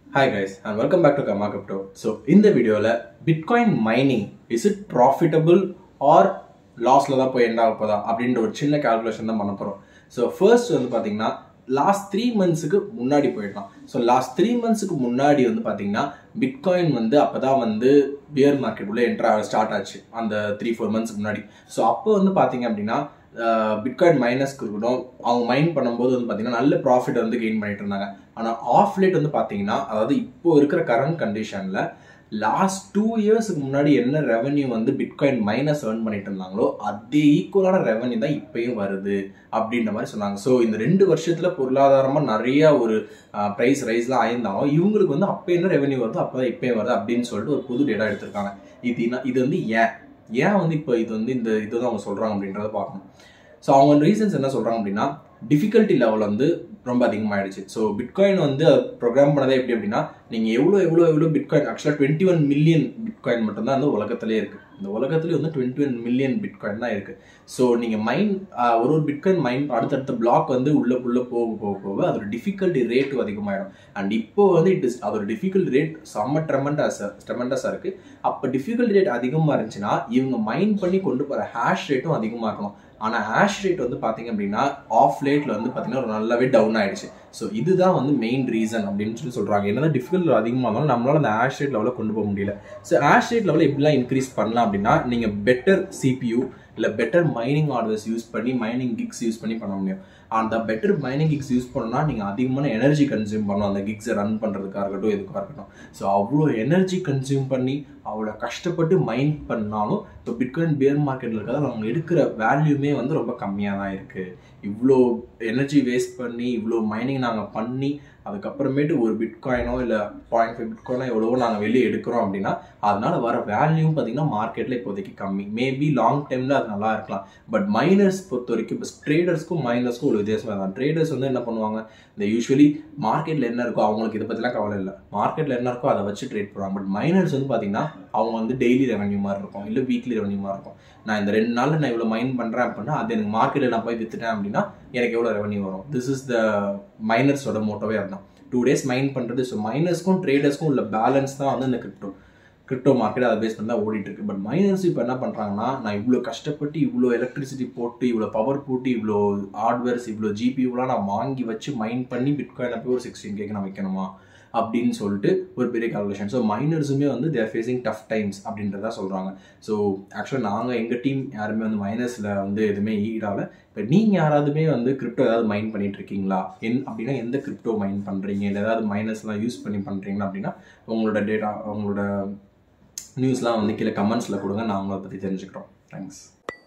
hi guys and welcome back to கமா crypto so இந்த வீடியோவில் bitcoin mining is it profitable or லாஸில் தான் போய் எண்ட் ஆக போதா அப்படின்ற ஒரு சின்ன கால்குலேஷன் தான் பண்ண போகிறோம் ஸோ ஃபர்ஸ்ட் வந்து பார்த்தீங்கன்னா லாஸ்ட் த்ரீ மந்த்ஸுக்கு முன்னாடி போயிடலாம் ஸோ லாஸ்ட் த்ரீ மந்த்ஸுக்கு முன்னாடி வந்து பார்த்தீங்கன்னா பிட்காயின் வந்து அப்போ தான் வந்து பியர் மார்க்கெட் உள்ள என்ட்ரா ஸ்டார்ட் ஆச்சு அந்த த்ரீ ஃபோர் மந்த்ஸ்க்கு முன்னாடி ஸோ அப்போ வந்து பார்த்தீங்க அப்படின்னா பிட்காயின் மைனஸ்க்கு இருக்கட்டும் அவங்க மைன் பண்ணும்போது வந்து பார்த்தீங்கன்னா நல்ல ப்ராஃபிட் வந்து கெயின் பண்ணிட்டு இருந்தாங்க ஆனால் ஆஃப் லேட் வந்து பார்த்தீங்கன்னா அதாவது இப்போ இருக்கிற கரண்ட் கண்டிஷனில் லாஸ்ட் டூ இயர்ஸ்க்கு முன்னாடி என்ன ரெவன்யூ வந்து பிட்காயின் மைனஸ் ஏர்ன் பண்ணிட்டு இருந்தாங்களோ அதே ஈக்குவலான ரெவன்யூ தான் இப்பயும் வருது அப்படின்ற மாதிரி சொன்னாங்க ஸோ இந்த ரெண்டு வருஷத்துல பொருளாதாரமாக நிறைய ஒரு ப்ரைஸ் ரைஸ்லாம் ஆயிருந்தாலும் இவங்களுக்கு வந்து அப்போ என்ன ரெவன்யூ வருதோ அப்போ தான் இப்பயும் வருது அப்படின்னு சொல்லிட்டு ஒரு புது டேட்டா எடுத்திருக்காங்க இது என்ன- இது வந்து ஏன் ஏன் வந்து இப்போ இது வந்து இந்த இதுதான் அவங்க சொல்றாங்க அப்படின்றத பார்க்கணும் ஸோ அவங்க ரீசன்ஸ் என்ன சொல்றாங்க அப்படின்னா டிஃபிகல்ட்டி லெவல் வந்து ரொம்ப அதிகமாயிடுச்சு ஸோ பிட்காயின் வந்து ப்ரோக்ராம் பண்ணதே எப்படி அப்படின்னா நீங்கள் எவ்வளோ எவ்வளோ எவ்வளோ பிட்காயின் ஆக்சுவலாக டுவெண்ட்டி ஒன் மில்லியன் பிட்காயின் மட்டும்தான் வந்து உலகத்திலே இருக்குது இந்த உலகத்துலேயே வந்து டுவெண்ட்டி ஒன் மில்லியன் பிட்காயின் தான் இருக்குது ஸோ நீங்கள் மைன் ஒரு ஒரு பிட்காயின் மைன் அடுத்தடுத்த பிளாக் வந்து உள்ள உள்ள போக போக போக அதோட டிஃபிகல்ட்டி ரேட்டும் அதிகமாகிடும் அண்ட் இப்போ வந்து இட் இஸ் அதோட டிஃபிகல்ட் ரேட் செம்ம ட்ரெமெண்டஸ் ட்ரெமெண்டஸாக இருக்குது அப்போ டிஃபிகல்ட் ரேட் அதிகமாக இருந்துச்சுன்னா இவங்க மைன் பண்ணி கொண்டு போகிற ஹேஷ் ரேட்டும் அதிகமாக இருக்கணும் ஆனால் ஹேஷ் ரேட் வந்து பார்த்தீங்க அப்படின்னா ஆஃப் லேட்டில் வந்து பார்த்தீங்கன்னா ஒரு நல்லாவே டவுன் ஆயிடுச்சு ஸோ இதுதான் வந்து மெயின் ரீசன் அப்படின்னு சொல்லி சொல்கிறாங்க என்னதான் டிஃபிகல்ட் அதிகமாக இருந்தாலும் நம்மளால அந்த ஹேஷ் ரேட் லெவலில் கொண்டு போக முடியல ஸோ ஹேஷ் ரேட் லெவலில் எப்படிலாம் இன்க்ரீஸ் பண்ணலாம் அப்படின்னா நீங்கள் பெட்டர் சிபியூ இல்லை பெட்டர் மைனிங் ஹார்ட்வேர்ஸ் யூஸ் பண்ணி மைனிங் கிக்ஸ் யூஸ் பண்ணி பண்ண முடியும் அந்த பெட்டர் மைனிங் கிக்ஸ் யூஸ் பண்ணணும்னா நீங்கள் அதிகமான எனர்ஜி கன்சியூம் பண்ணணும் அந்த கிக்ஸை ரன் பண்ணுறதுக்காக இருக்கட்டும் எதுக்காக இருக்கட்டும் ஸோ அவ்வளோ எனர்ஜி கன்சியூம் பண்ணி அவ்வளோ கஷ்டப்பட்டு மைன் பண்ணாலும் இப்போ பிட்காயின் பியர் மார்க்கெட்டில் இருக்கிறதால அவங்க எடுக்கிற வேல்யூமே வந்து ரொம்ப கம்மியாக தான் இருக்குது இவ்வளோ எனர்ஜி வேஸ்ட் பண்ணி இவ்வளோ மைனிங் நாங்கள் பண்ணி அதுக்கப்புறமேட்டு ஒரு பிட்காயினோ இல்லை பாயிண்ட் ஃபைவ் பிட்காயினோ எவ்வளவோ நாங்கள் வெளியே எடுக்கிறோம் அப்படின்னா அதனால வர வேல்யூவும் பார்த்தீங்கன்னா மார்க்கெட்டில் இப்போதைக்கு கம்மி மேபி லாங் டைமில் அது நல்லா இருக்கலாம் பட் மைனர்ஸ் பொறுத்த வரைக்கும் இப்போ ட்ரேடர்ஸ்க்கும் மைனர்ஸ்க்கும் ஒரு வித்தியாசமாக தான் ட்ரேடர்ஸ் வந்து என்ன பண்ணுவாங்க இந்த யூஸ்வலி மார்க்கெட்டில் என்ன இருக்கோ அவங்களுக்கு இதை பற்றிலாம் கவலை இல்லை மார்க்கெட்டில் என்ன இருக்கோ அதை வச்சு ட்ரேட் பண்ணுவாங்க பட் மைனர்ஸ் வந்து பார்த்தீங்கன்னா அவங்க வந்து டெய்லி ரெவன்யூ மாதிரி இருக்கும் இல்லை வீக்லி ரெவன்யூ மாதிரி இருக்கும் நான் இந்த ரெண்டு நாளில் நான் இவ்வளோ மைன் பண்ணுறேன் அப்படின்னா அது எனக்கு மார்க்கெட்டில் நான் போய் வித்துட்டேன் அப்படின்னா எனக்கு எவ்வளோ ரெவன்யூ வரும் திஸ் இஸ் த மைனர்ஸோட மோட்டோவே அதுதான் டூ டேஸ் மைன் பண்ணுறது ஸோ மைனர்ஸ்க்கும் ட்ரேடர்ஸ்க்கும் உள்ள பேலன்ஸ் தான் வந்து இந்த கிரிப்டோ கிரிப்டோ மார்க்கெட் அதை பேஸ் பண்ணி தான் ஓடிட்டு இருக்கு பட் மைனர்ஸ் இப்போ என்ன பண்ணுறாங்கன்னா நான் இவ்வளோ கஷ்டப்பட்டு இவ்வளோ எலக்ட்ரிசிட்டி போட்டு இவ்வளோ பவர் போட்டு இவ்வளோ ஹார்ட்வேர்ஸ் இவ்வளோ ஜிபியூலாம் நான் வாங்கி வச்சு மைன் பண்ணி பிட்காயினை போய் ஒரு சிக்ஸ்டீன் கேக்கு நான் வைக்கணுமா அப்படின்னு சொல்லிட்டு ஒரு பெரிய கால்குலேஷன் ஸோ மைனர்ஸுமே வந்து தேர் ஃபேஸிங் டஃப் டைம்ஸ் அப்படின்றத சொல்கிறாங்க ஸோ ஆக்சுவலாக நாங்கள் எங்கள் டீம் யாருமே வந்து மைனஸில் வந்து எதுவுமே ஈடாகல இப்போ நீங்கள் யாராவதுமே வந்து கிரிப்டோ ஏதாவது மைன் பண்ணிட்டு இருக்கீங்களா என் அப்படின்னா எந்த கிரிப்டோ மைன் பண்ணுறீங்க இல்லை ஏதாவது மைனஸ்லாம் யூஸ் பண்ணி பண்ணுறீங்களா அப்படின்னா உங்களோட டேட்டா உங்களோட நியூஸ்லாம் வந்து கீழே கமெண்ட்ஸில் கொடுங்க நான் உங்களை பற்றி தெரிஞ்சுக்கிறோம் தேங்க்ஸ்